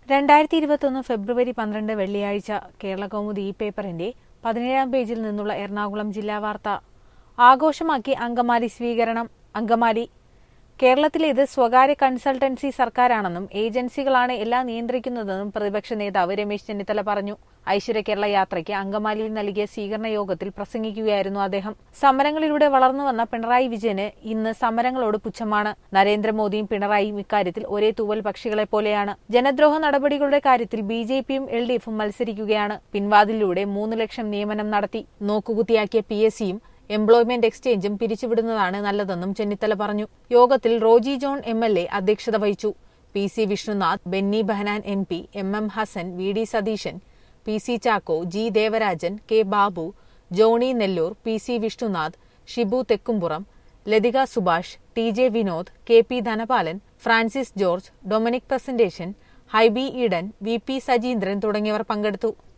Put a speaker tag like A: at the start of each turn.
A: രണ്ടായിരത്തി ഇരുപത്തൊന്ന് ഫെബ്രുവരി പന്ത്രണ്ട് വെള്ളിയാഴ്ച കേരളകൗമുദി ഈ പേപ്പറിന്റെ പതിനേഴാം പേജിൽ നിന്നുള്ള എറണാകുളം ജില്ലാ വാർത്ത ആഘോഷമാക്കി അങ്കമാലി സ്വീകരണം അങ്കമാലി കേരളത്തിലേത് സ്വകാര്യ കൺസൾട്ടൻസി സർക്കാരാണെന്നും ഏജൻസികളാണ് എല്ലാം നിയന്ത്രിക്കുന്നതെന്നും പ്രതിപക്ഷ നേതാവ് രമേശ് ചെന്നിത്തല പറഞ്ഞു ഐശ്വര്യ കേരള യാത്രയ്ക്ക് അങ്കമാലിയിൽ നൽകിയ സ്വീകരണ യോഗത്തിൽ പ്രസംഗിക്കുകയായിരുന്നു അദ്ദേഹം സമരങ്ങളിലൂടെ വളർന്നു വന്ന പിണറായി വിജയന് ഇന്ന് സമരങ്ങളോട് പുച്ഛമാണ് നരേന്ദ്രമോദിയും പിണറായിയും ഇക്കാര്യത്തിൽ ഒരേ തൂവൽ പക്ഷികളെ പോലെയാണ് ജനദ്രോഹ നടപടികളുടെ കാര്യത്തിൽ ബി ജെ പിയും എൽ ഡി എഫും മത്സരിക്കുകയാണ് പിൻവാതിലൂടെ മൂന്ന് ലക്ഷം നിയമനം നടത്തി നോക്കുകുത്തിയാക്കിയ പി എസ് സിയും എംപ്ലോയ്മെന്റ് എക്സ്ചേഞ്ചും പിരിച്ചുവിടുന്നതാണ് നല്ലതെന്നും ചെന്നിത്തല പറഞ്ഞു യോഗത്തിൽ Roji John M L A അധ്യക്ഷത വഹിച്ചു P C Vishnunath Benny Behanan M P M M Hassan V D Satheesan P C Chacko G Devarajan K Babu Johnny Nellore P C Vishnunath Shibu Thekkumpuram Lathika Subhash T J Vinod K P Dhanapalan Francis George Dominic Presentation Hibi Eden V P Sajeendran തുടങ്ങിയവർ പങ്കെടുത്തു